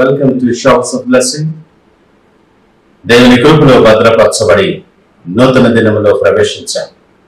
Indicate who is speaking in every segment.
Speaker 1: welcome to shops of blessing దేవుని కృపలో భద్రపరచబడి నూతన దినములో ప్రవేశించాం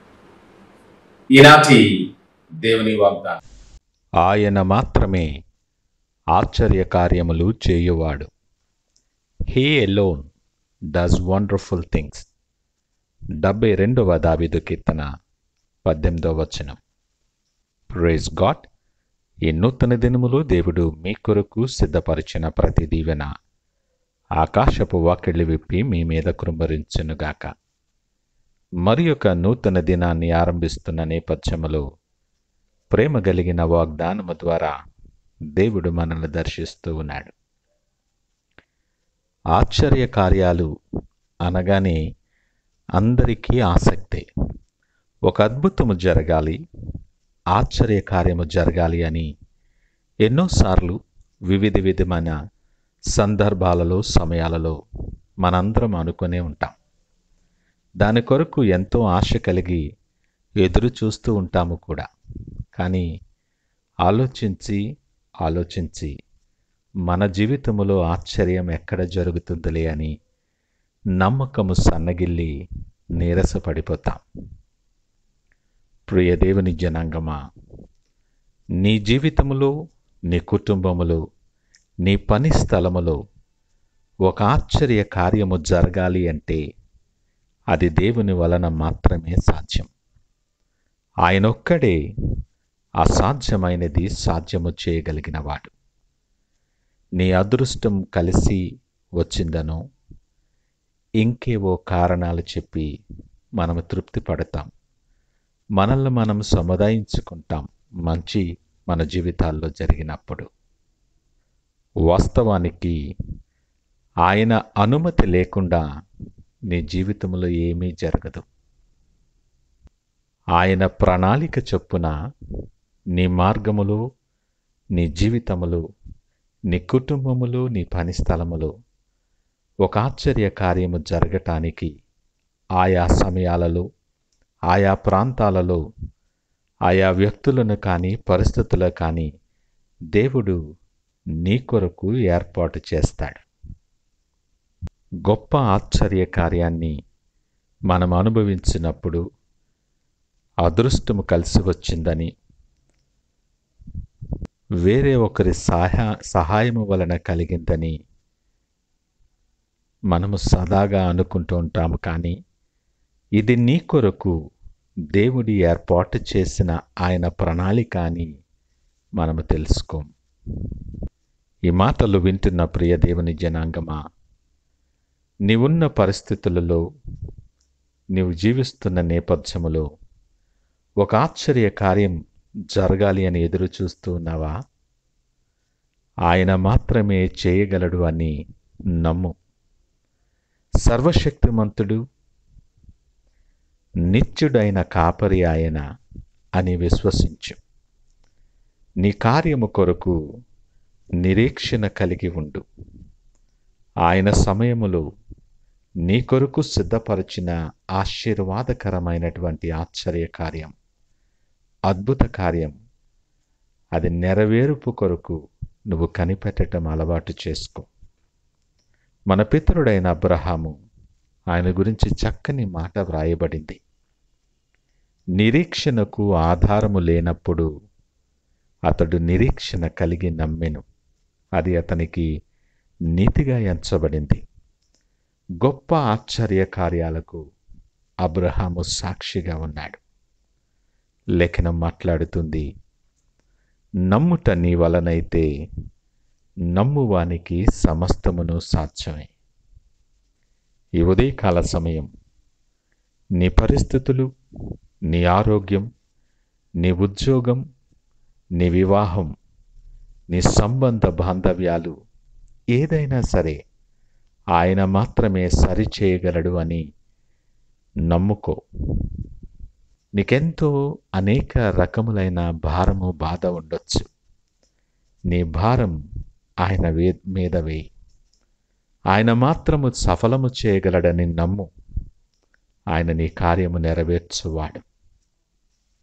Speaker 1: ఈనాటి దేవుని వాగ్దానం
Speaker 2: ఆయన మాత్రమే ఆశ్చర్య కార్యములు చేయువాడు he alone does wonderful things డెబ్బై రెండవ దావిదు కీర్తన పద్దెనిమిదవ వచనం ప్రేజ్ గాడ్ ఈ నూతన దినములో దేవుడు మీ కొరకు సిద్ధపరిచిన ప్రతి దీవెన ఆకాశపు వాకిళ్ళు విప్పి మీ మీద కృంభరించునుగాక మరి ఒక నూతన దినాన్ని ఆరంభిస్తున్న నేపథ్యములో ప్రేమ కలిగిన వాగ్దానము ద్వారా దేవుడు మనల్ని దర్శిస్తూ ఉన్నాడు ఆశ్చర్య కార్యాలు అనగానే అందరికీ ఆసక్తే ఒక అద్భుతము జరగాలి ఆశ్చర్య కార్యము జరగాలి అని ఎన్నోసార్లు వివిధ విధమైన సందర్భాలలో సమయాలలో మనందరం అనుకునే ఉంటాం దాని కొరకు ఎంతో ఆశ కలిగి ఎదురు చూస్తూ ఉంటాము కూడా కానీ ఆలోచించి ఆలోచించి మన జీవితములో ఆశ్చర్యం ఎక్కడ జరుగుతుందిలే అని నమ్మకము సన్నగిల్లి నీరసపడిపోతాం ప్రియ దేవుని జనాంగమా నీ జీవితములో నీ కుటుంబములో నీ పని స్థలములో ఒక ఆశ్చర్య కార్యము జరగాలి అంటే అది దేవుని వలన మాత్రమే సాధ్యం ఆయనొక్కడే అసాధ్యమైనది సాధ్యము చేయగలిగినవాడు నీ అదృష్టం కలిసి వచ్చిందనో ఇంకేవో కారణాలు చెప్పి మనము తృప్తి పడతాం మనల్ని మనం సముదాయించుకుంటాం మంచి మన జీవితాల్లో జరిగినప్పుడు వాస్తవానికి ఆయన అనుమతి లేకుండా నీ జీవితంలో ఏమీ జరగదు ఆయన ప్రణాళిక చొప్పున నీ మార్గములో నీ జీవితములో నీ కుటుంబములో నీ పని స్థలములో ఒక ఆశ్చర్య కార్యము జరగటానికి ఆయా సమయాలలో ఆయా ప్రాంతాలలో ఆయా వ్యక్తులను కానీ పరిస్థితులు కానీ దేవుడు నీ కొరకు ఏర్పాటు చేస్తాడు గొప్ప ఆశ్చర్య కార్యాన్ని మనం అనుభవించినప్పుడు అదృష్టము కలిసి వచ్చిందని వేరే ఒకరి సహా సహాయము వలన కలిగిందని మనము సదాగా అనుకుంటూ ఉంటాము కానీ ఇది నీ కొరకు దేవుడి ఏర్పాటు చేసిన ఆయన ప్రణాళిక అని మనము తెలుసుకోం ఈ మాటలు వింటున్న ప్రియ దేవుని జనాంగమా నీవున్న పరిస్థితులలో నీవు జీవిస్తున్న నేపథ్యములో ఒక ఆశ్చర్య కార్యం జరగాలి అని ఎదురు చూస్తూ ఉన్నావా ఆయన మాత్రమే చేయగలడు అని నమ్ము సర్వశక్తిమంతుడు నిత్యుడైన కాపరి ఆయన అని విశ్వసించు నీ కార్యము కొరకు నిరీక్షణ కలిగి ఉండు ఆయన సమయములో నీ కొరకు సిద్ధపరిచిన ఆశీర్వాదకరమైనటువంటి ఆశ్చర్య కార్యం అద్భుత కార్యం అది నెరవేరుపు కొరకు నువ్వు కనిపెట్టడం అలవాటు చేసుకో మన పితరుడైన అబ్రహాము ఆయన గురించి చక్కని మాట వ్రాయబడింది నిరీక్షణకు ఆధారము లేనప్పుడు అతడు నిరీక్షణ కలిగి నమ్మెను అది అతనికి నీతిగా ఎంచబడింది గొప్ప ఆశ్చర్య కార్యాలకు అబ్రహాము సాక్షిగా ఉన్నాడు లేఖనం మాట్లాడుతుంది నమ్ముట నీ వలనైతే నమ్మువానికి సమస్తమును సాధ్యమే ఈ ఉదయకాల సమయం నీ పరిస్థితులు నీ ఆరోగ్యం నీ ఉద్యోగం నీ వివాహం నీ సంబంధ బాంధవ్యాలు ఏదైనా సరే ఆయన మాత్రమే సరిచేయగలడు అని నమ్ముకో నీకెంతో అనేక రకములైన భారము బాధ ఉండొచ్చు నీ భారం ఆయన వే మీద వేయి ఆయన మాత్రము సఫలము చేయగలడని నమ్ము ఆయన నీ కార్యము నెరవేర్చువాడు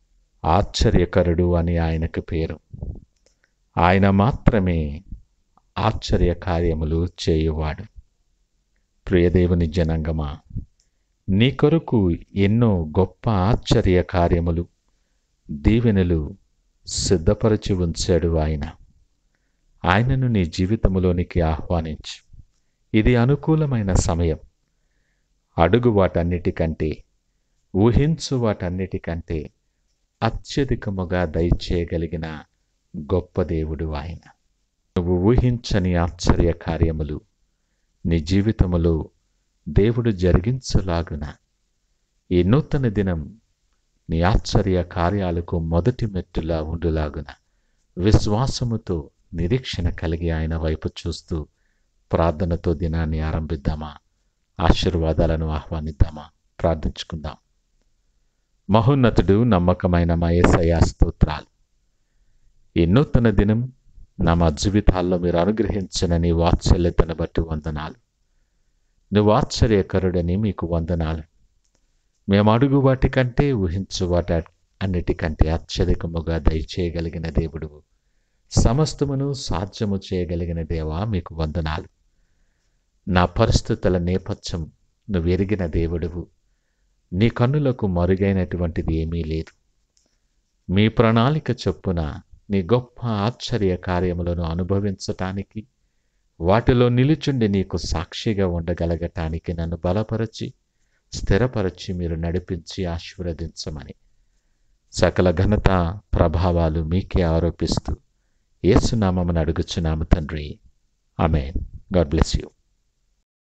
Speaker 2: ఆశ్చర్యకరుడు అని ఆయనకు పేరు ఆయన మాత్రమే ఆశ్చర్య కార్యములు చేయువాడు ప్రియదేవుని జనాంగమా నీ కొరకు ఎన్నో గొప్ప ఆశ్చర్య కార్యములు దీవెనలు సిద్ధపరచి ఉంచాడు ఆయన ఆయనను నీ జీవితంలోనికి ఆహ్వానించు ఇది అనుకూలమైన సమయం అడుగు వాటన్నిటికంటే ఊహించు వాటన్నిటికంటే అత్యధికముగా దయచేయగలిగిన గొప్ప దేవుడు ఆయన నువ్వు ఊహించని ఆశ్చర్య కార్యములు నీ జీవితములో దేవుడు జరిగించలాగున ఈ నూతన దినం నీ ఆశ్చర్య కార్యాలకు మొదటి మెట్టులా ఉండులాగున విశ్వాసముతో నిరీక్షణ కలిగి ఆయన వైపు చూస్తూ ప్రార్థనతో దినాన్ని ఆరంభిద్దామా ఆశీర్వాదాలను ఆహ్వానిద్దామా ప్రార్థించుకుందాం మహోన్నతుడు నమ్మకమైన మా యేసయ్య స్తోత్రాలు ఈ నూతన దినం నా మా జీవితాల్లో మీరు అనుగ్రహించిన నీ వాత్సల్యతను బట్టి వందనాలు నువ్వు ఆశ్చర్యకరుడని మీకు వందనాలు మేము అడుగు వాటికంటే ఊహించు వాటి అన్నిటికంటే అత్యధికముగా దయచేయగలిగిన దేవుడు సమస్తమును సాధ్యము చేయగలిగిన దేవా మీకు వందనాలు నా పరిస్థితుల నేపథ్యం నువ్వు ఎరిగిన దేవుడువు నీ కన్నులకు మరుగైనటువంటిది ఏమీ లేదు మీ ప్రణాళిక చొప్పున నీ గొప్ప ఆశ్చర్య కార్యములను అనుభవించటానికి వాటిలో నిలుచుండి నీకు సాక్షిగా ఉండగలగటానికి నన్ను బలపరచి స్థిరపరచి మీరు నడిపించి ఆశీర్వదించమని సకల ఘనత ప్రభావాలు మీకే ఆరోపిస్తూ ఏసునామమును అడుగుచున్నాము తండ్రి ఆమెన్ గాడ్ బ్లెస్ యూ